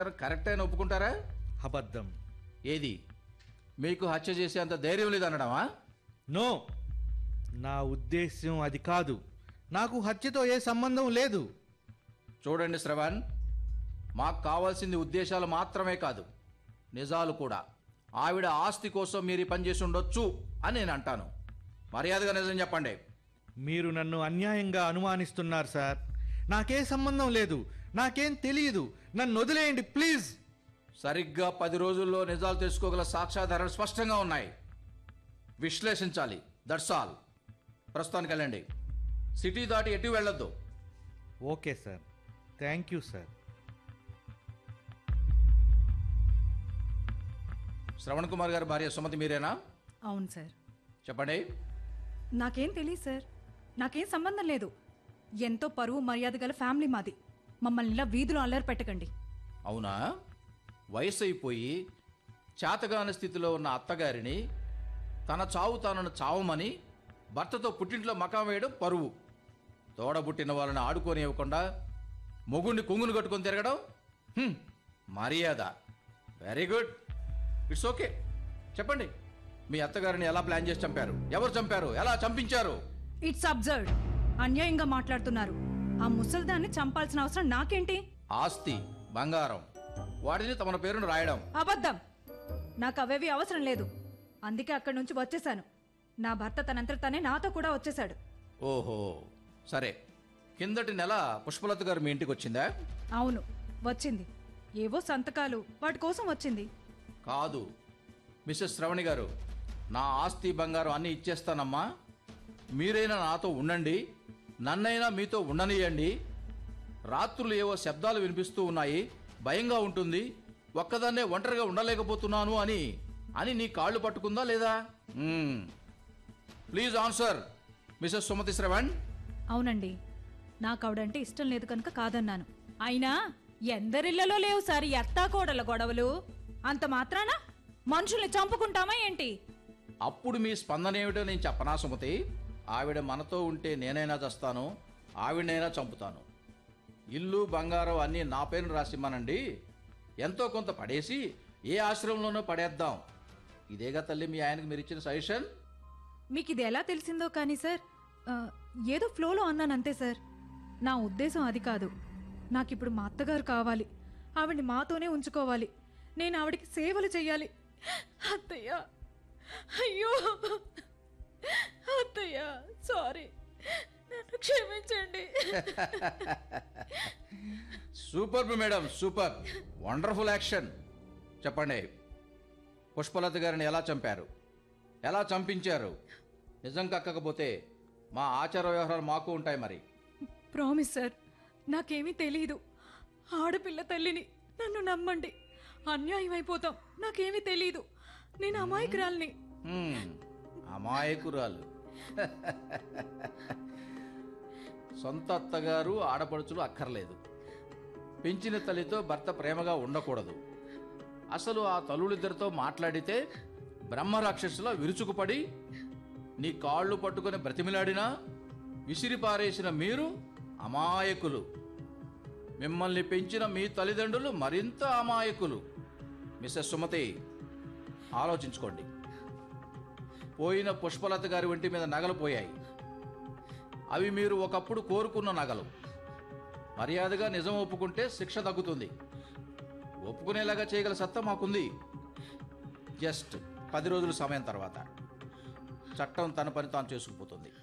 Correct అని ఒప్పుకుంటారా అబద్ధం ఏది మీకు హత్య చేసే అంత ధైర్యం లేదనడమా నో నా ఉద్దేశ్యం అది కాదు నాకు హత్యతో ఏ సంబంధం లేదు చూడండి శ్రవణ్ మాకు కావాల్సింది ఉద్దేశాలు మాత్రమే కాదు నిజాలు కూడా ఆవిడ ఆస్తి కోసం మీరు ఈ పని చేసి ఉండొచ్చు అని నేను అంటాను మర్యాదగా నిజం చెప్పండి మీరు నన్ను అన్యాయంగా అనుమానిస్తున్నారు సార్ నాకే సంబంధం లేదు నాకేం తెలియదు నన్ను వదిలేయండి ప్లీజ్ సరిగ్గా పది రోజుల్లో నిజాలు తెలుసుకోగల సాక్ష్యాధారాలు స్పష్టంగా ఉన్నాయి విశ్లేషించాలి దట్స్ ఆల్ ప్రస్తుతానికి వెళ్ళండి సిటీ దాటి ఎటు వెళ్ళొద్దు okay sir thank you sir Shravan Kumar గారి భార్య సుమతి మీరేనా అవును సార్ చెప్పండి నాకేం తెలియదు సార్ నాకేం సంబంధం లేదు ఎంతో పరువు మర్యాద గల ఫ్యామిలీ మాది మమ్మల్ని ఇలా వీధిలో అల్లరి పెట్టకండి అవునా వయసు అయిపోయి చేతగాని స్థితిలో ఉన్న అత్తగారిని తన చావు తనను చావమని భర్తతో పుట్టింట్లో మకాం వేయడం పరువు తోడబుట్టిన వాళ్ళని ఆడుకొని ఇవ్వకుండా మొగుడిని కొంగును కట్టుకొని తిరగడం హ్మ్, మర్యాద వెరీ గుడ్ ఇట్స్ ఓకే చెప్పండి మీ అత్తగారిని ఎలా ప్లాన్ చేసి చంపారు ఎవరు చంపారు ఎలా చంపించారు ఇట్స్ అబ్జర్డ్ అన్యాయంగా మాట్లాడుతున్నారు ఆ ముసల్దాన్ని చంపాల్సిన అవసరం నాకేంటి ఆస్తి బంగారం వాటిని తమ పేరును రాయడం అబద్ధం నాకు అవేవి అవసరం లేదు అందుకే అక్కడి నుంచి వచ్చేసాను నా భర్త తనంతట తనే నాతో కూడా వచ్చేశాడు ఓహో సరే కిందటి నెల పుష్పలత గారు మీ ఇంటికి వచ్చిందా అవును వచ్చింది ఏవో సంతకాలు వాటి కోసం వచ్చింది కాదు మిస్సెస్ శ్రవణి గారు నా ఆస్తి బంగారం అన్నీ ఇచ్చేస్తానమ్మా మీరైనా నాతో ఉండండి నన్నైనా మీతో ఉండనియండి రాత్రులు ఏవో శబ్దాలు వినిపిస్తూ ఉన్నాయి భయంగా ఉంటుంది ఒక్కదాన్నే ఒంటరిగా ఉండలేకపోతున్నాను అని అని నీ కాళ్ళు పట్టుకుందా లేదా మ్మ్. Please answer Mrs Sumathi Shravan అవునండి నాకు ఆవిడంటే ఇష్టం లేదు కనుక కాదన్నాను అయినా ఎందరిళ్లలో లేవు సార్ ఈ అత్తాకోడల గొడవలు అంత మాత్రాన మనుషుల్ని చంపుకుంటామా ఏంటి అప్పుడు మీ స్పందన ఏమిటో నేను చెప్పనా సుమతి ఆవిడ మనతో ఉంటే నేనైనా చస్తాను ఆవిడనైనా చంపుతాను ఇల్లు బంగారం అన్నీ నా పేరును రాసిమ్మనండి ఎంతో కొంత పడేసి ఏ ఆశ్రమంలోనో పడేద్దాం ఇదేగా తల్లి మీ ఆయనకు మీరు ఇచ్చిన సజెషన్ మీకు ఇది ఎలా తెలిసిందో కానీ సార్ ఆ, ఏదో ఫ్లోలో అన్నాను అంతే సార్ నా ఉద్దేశం అది కాదు నాకిప్పుడు మా అత్తగారు కావాలి ఆవిడ్ని మాతోనే ఉంచుకోవాలి నేను ఆవిడకి సేవలు చెయ్యాలి అత్తయ్య అయ్యో అత్తయ్య సారీ నన్ను క్షమించండి super madam super wonderful action చెప్పండి పుష్పలత గారిని ఎలా చంపారు ఎలా చంపించారు నిజం కక్కకపోతే మా ఆచార వ్యవహారాలు మాకు ఉంటాయి మరి ప్రామిస్ సార్ నాకేమీ తెలీదు ఆడపిల్ల తల్లిని నన్ను నమ్మండి అన్యాయం అయిపోతాం నాకేమీ తెలీదు నేను అమాయకురాల్ని హ్మ్, అమాయకురాలు సొంత అత్తగారు ఆడపడుచులు అక్కర్లేదు పెంచిన తల్లితో భర్త ప్రేమగా ఉండకూడదు అసలు ఆ తల్లులిద్దరితో మాట్లాడితే బ్రహ్మరాక్షసులా విరుచుకుపడి నీ కాళ్ళు పట్టుకొని బ్రతిమిలాడినా విసిరి పారేసిన మీరు అమాయకులు మిమ్మల్ని పెంచిన మీ తల్లిదండ్రులు మరింత అమాయకులు మిస్సెస్ సుమతి ఆలోచించుకోండి పోయిన పుష్పలత గారి ఒంటి మీద నగలు పోయాయి అవి మీరు ఒకప్పుడు కోరుకున్న నగలు మర్యాదగా నిజం ఒప్పుకుంటే శిక్ష తగ్గుతుంది ఒప్పుకునేలాగా చేయగల సత్తా మాకుంది జస్ట్ పది రోజుల సమయం తర్వాత చట్టం తన పని తాను చేసుకుపోతుంది